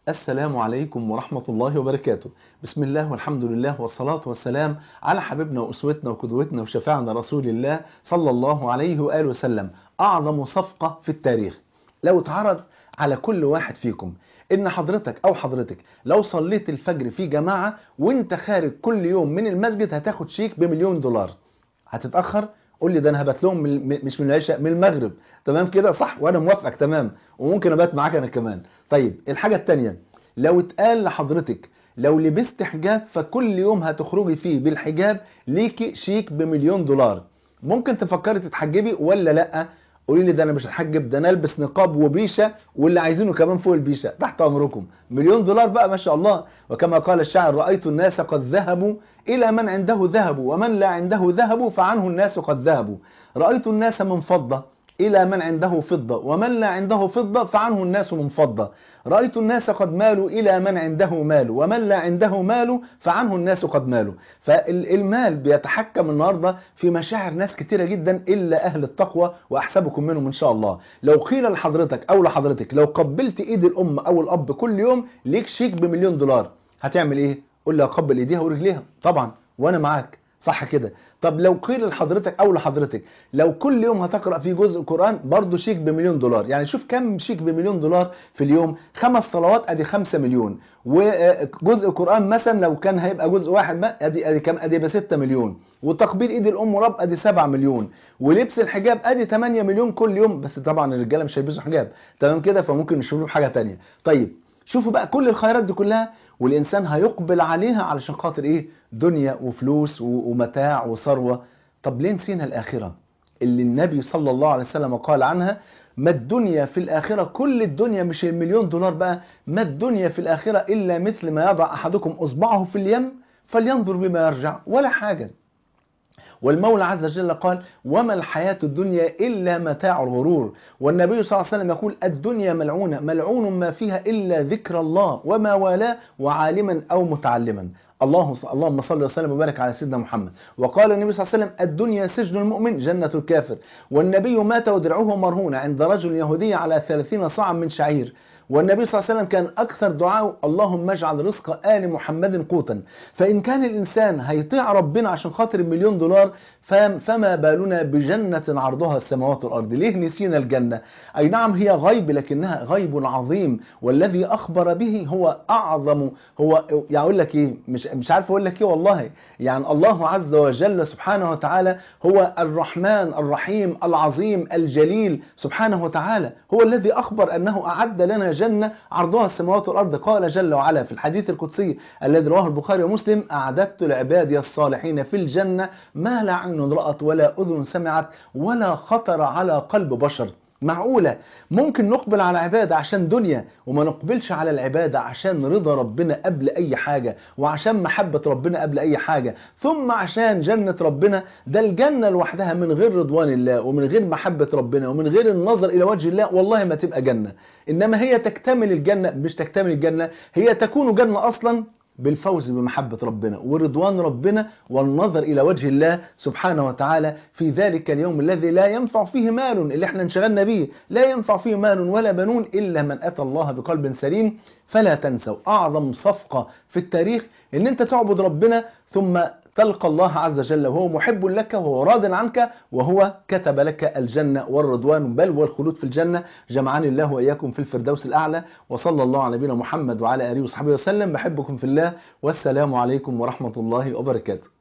السلام عليكم ورحمة الله وبركاته بسم الله والحمد لله والصلاة والسلام على حبيبنا وأسوتنا وقدوتنا وشفاعنا رسول الله صلى الله عليه وآله وسلم أعظم صفقة في التاريخ لو اتعرض على كل واحد فيكم ان حضرتك او حضرتك لو صليت الفجر في جماعة وانت خارج كل يوم من المسجد هتاخد شيك بمليون دولار هتتأخر قول لي ده انا هبات لهم من مش من العشاء من المغرب تمام كده صح وانا موافقك تمام وممكن ابات معاك انا كمان طيب الحاجة التانية لو اتقال لحضرتك لو لبست حجاب فكل يوم هتخرجي فيه بالحجاب ليكي شيك بمليون دولار ممكن تفكري تتحجبي ولا لا قولي لي ده انا مش هتحجب ده انا البس نقاب وبيشه واللي عايزينه كمان فوق البيشه تحت امركم مليون دولار بقى ما شاء الله وكما قال الشاعر رايت الناس قد ذهبوا الى من عنده ذهب ومن لا عنده ذهب فعنه الناس قد ذهبوا رايت الناس من فضه الى من عنده فضه ومن لا عنده فضه فعنه الناس من فضه رأيت الناس قد مالوا إلى من عنده مال ومن لا عنده مال فعنه الناس قد مالوا فالمال بيتحكم النهاردة في مشاعر ناس كتيرة جدا إلا أهل التقوى وأحسبكم منهم إن شاء الله لو قيل لحضرتك أو لحضرتك لو قبلت إيد الأم أو الأب كل يوم ليك شيك بمليون دولار هتعمل إيه؟ قول لي أقبل إيديها ورجليها طبعا وأنا معاك صح كده طب لو قيل لحضرتك او لحضرتك لو كل يوم هتقرا فيه جزء قران برضه شيك بمليون دولار يعني شوف كم شيك بمليون دولار في اليوم خمس صلوات ادي خمسة مليون وجزء قران مثلا لو كان هيبقى جزء واحد بقى ادي ادي كام ادي يبقى 6 مليون وتقبيل ايد الام ورب ادي 7 مليون ولبس الحجاب ادي 8 مليون كل يوم بس طبعا الرجاله مش هيلبسوا حجاب تمام كده فممكن نشوفوا حاجه ثانيه طيب شوفوا بقى كل الخيرات دي كلها والإنسان هيقبل عليها علشان خاطر إيه دنيا وفلوس ومتاع وثروة طب ليه نسينا الآخرة اللي النبي صلى الله عليه وسلم قال عنها ما الدنيا في الآخرة كل الدنيا مش المليون دولار بقى ما الدنيا في الآخرة إلا مثل ما يضع أحدكم أصبعه في اليم فلينظر بما يرجع ولا حاجة والمولى عز وجل قال وما الحياة الدنيا إلا متاع الغرور والنبي صلى الله عليه وسلم يقول الدنيا ملعونة ملعون ما فيها إلا ذكر الله وما والاه وعالما أو متعلما الله اللهم صل وسلم وبارك على سيدنا محمد وقال النبي صلى الله عليه وسلم الدنيا سجن المؤمن جنة الكافر والنبي مات ودرعه مرهون عند رجل يهودي على ثلاثين صاعا من شعير والنبي صلى الله عليه وسلم كان أكثر دعاء اللهم اجعل رزق آل محمد قوتا فإن كان الإنسان هيطيع ربنا عشان خاطر المليون دولار فما بالنا بجنة عرضها السماوات والأرض ليه نسينا الجنة أي نعم هي غيب لكنها غيب عظيم والذي أخبر به هو أعظم هو يعني أقول لك إيه مش, مش عارف أقول لك إيه والله يعني الله عز وجل سبحانه وتعالى هو الرحمن الرحيم العظيم الجليل سبحانه وتعالى هو الذي أخبر أنه أعد لنا جنة عرضها السماوات والأرض قال جل وعلا في الحديث القدسي الذي رواه البخاري ومسلم أعددت لعبادي الصالحين في الجنة ما لا عين رأت ولا أذن سمعت ولا خطر على قلب بشر معقولة ممكن نقبل على عبادة عشان دنيا وما نقبلش على العبادة عشان رضا ربنا قبل أي حاجة وعشان محبة ربنا قبل أي حاجة ثم عشان جنة ربنا ده الجنة لوحدها من غير رضوان الله ومن غير محبة ربنا ومن غير النظر إلى وجه الله والله ما تبقى جنة إنما هي تكتمل الجنة مش تكتمل الجنة هي تكون جنة أصلا بالفوز بمحبة ربنا ورضوان ربنا والنظر إلى وجه الله سبحانه وتعالى في ذلك اليوم الذي لا ينفع فيه مال اللي احنا انشغلنا به لا ينفع فيه مال ولا بنون إلا من أتى الله بقلب سليم فلا تنسوا أعظم صفقة في التاريخ ان انت تعبد ربنا ثم تلقى الله عز وجل وهو محب لك وهو راض عنك وهو كتب لك الجنة والرضوان بل والخلود في الجنة جمعني الله وإياكم في الفردوس الأعلى وصلى الله على نبينا محمد وعلى آله وصحبه وسلم بحبكم في الله والسلام عليكم ورحمة الله وبركاته